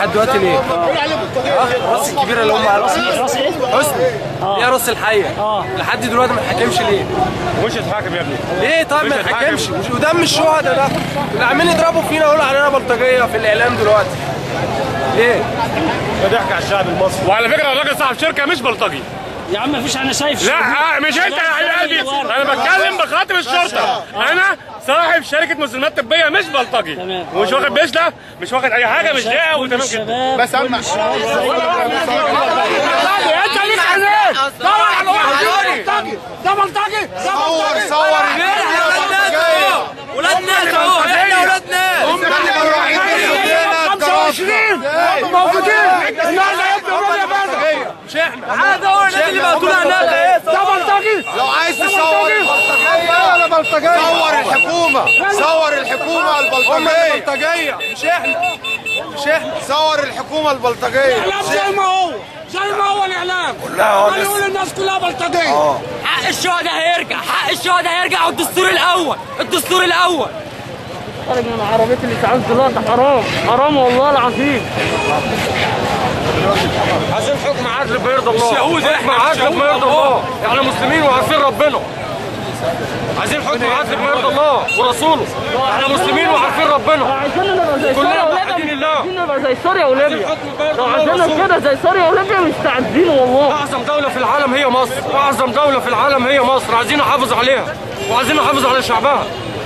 لحد دلوقتي ليه؟ اه راس الكبيره اللي هم على راس راس ايه؟ حسني هي راس الحيه اه. لحد دلوقتي ما حكمش ليه؟ وش اتحاكم يا ابني ليه طيب ما مش هيتحاكم. يتحكمش مش قدام الشهداء ده اللي عمالين يضربوا فينا يقولوا علينا بلطجيه في الاعلام دلوقتي ليه؟ ده ضحك على الشعب المصري وعلى فكره الراجل صاحب شركه مش بلطجي يا عم مفيش انا شايف لا آه، مش انت يا حبيب قلبي انا بتكلم بخاطب الشرطه انا صاحب شركه مسلمات طبيه مش بلطجي تمام. ومش واخد بشله مش واخد اي حاجه مش لاقي وتمام كده الشباب بس اما انت ليك حنان دور على واحد تاني ده بلطجي صور صور ولاد ناس اهو احنا ولاد ناس موجودين النهارده يبقى يا باشا مش احنا هذا هو الناس اللي بقتلوا هناك ايه ده بلطجي لو عايز تصور البلطجية صور الحكومة صور الحكومة هم البلطجية البلطجيه مش احنا مش احنا صور الحكومة البلطجية زي ما هو زي ما هو الاعلام ما يقول الناس كلها بلطجيه حق الشهداء هيرجع حق الشهداء هيرجع والدستور الاول الدستور الاول خارج من عربيتي اللي تعال دلوقتي حرام حرام والله العظيم عايزين حكم عدل بيرضى الله يهود احنا عدل بيرضى الله احنا مسلمين وعارفين ربنا عايزين حكم عدل بيرضى الله ورسوله احنا مسلمين وعارفين ربنا عايزين نبقى زي كلنا سوريا موحدين وليبيا الله. عايزين نبقى زي سوريا وليبيا حكم بيرضى لو الله عايزيننا ورسوله كده زي سوريا وليبيا مستعدين والله اعظم دولة في العالم هي مصر اعظم دولة في العالم هي مصر عايزين نحافظ عليها وعايزين نحافظ على شعبها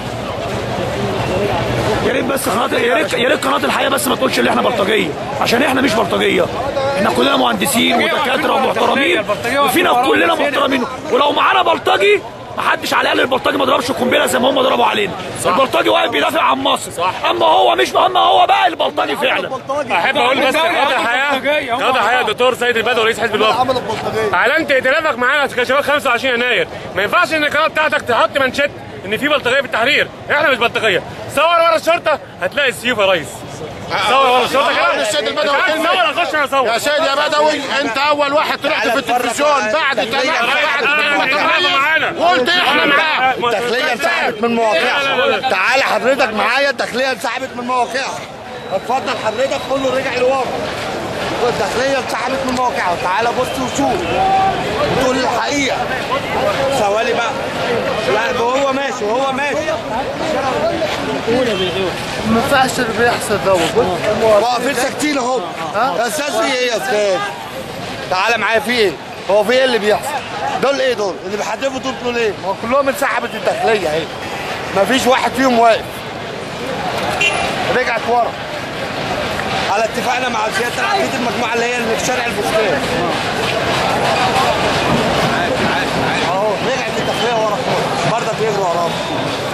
يا ريت بس قناه يا ريت يا ريت قناه الحياه بس ما تقولش ان احنا بلطجيه عشان احنا مش بلطجيه احنا كلنا مهندسين ودكاتره ومحترمين وفينا كلنا محترمين ولو معانا بلطجي ما حدش على الاقل البلطجي ما ضربش قنبله زي ما هم ضربوا علينا البلطجي واقف بيدافع عن مصر اما هو مش اما هو بقى البلطجي فعلا احب اقول بس قاضي الحياه قاضي الحياه الدكتور سيد البدوي رئيس حزب الوفد عمل البلطجية اعلنت ائتلافك معانا كشباب 25 يناير ما ينفعش ان القناه بتاعتك تحط منشط ان في بلطجيه في التحرير احنا مش بلطجيه صور ورا الشرطه هتلاقي السيوف يا ريس صور ورا الشرطه كده السيد البدوي مش عايز كلمة. صور اخش انا اصور يا سيد يا بدوي انت اول واحد طلعت في التلفزيون بعد تمام بعد معانا قلت احنا معاه الداخليه انسحبت من مواقعها تعالى حضرتك معايا الداخليه انسحبت من مواقعها اتفضل حضرتك كله رجع لورا الداخليه انسحبت من مواقعها تعالى بص وشوف وتقول الحقيقه ثواني بقى لا وهو ماشي وهو ماشي ما ينفعش اللي بيحصل ده واقفين ساكتين اهو يا استاذ في ايه يا استاذ تعالى معايا في ايه هو في ايه اللي بيحصل دول ايه دول اللي بيحدفوا دول دول ايه ما هو كلهم انسحبت الداخليه اهي مفيش واحد فيهم واقف رجعت ورا على اتفاقنا مع سياده العقيد المجموعه اللي هي اللي في شارع البستان اهو رجعت الداخليه ورا خالص برضه بيجروا وراهم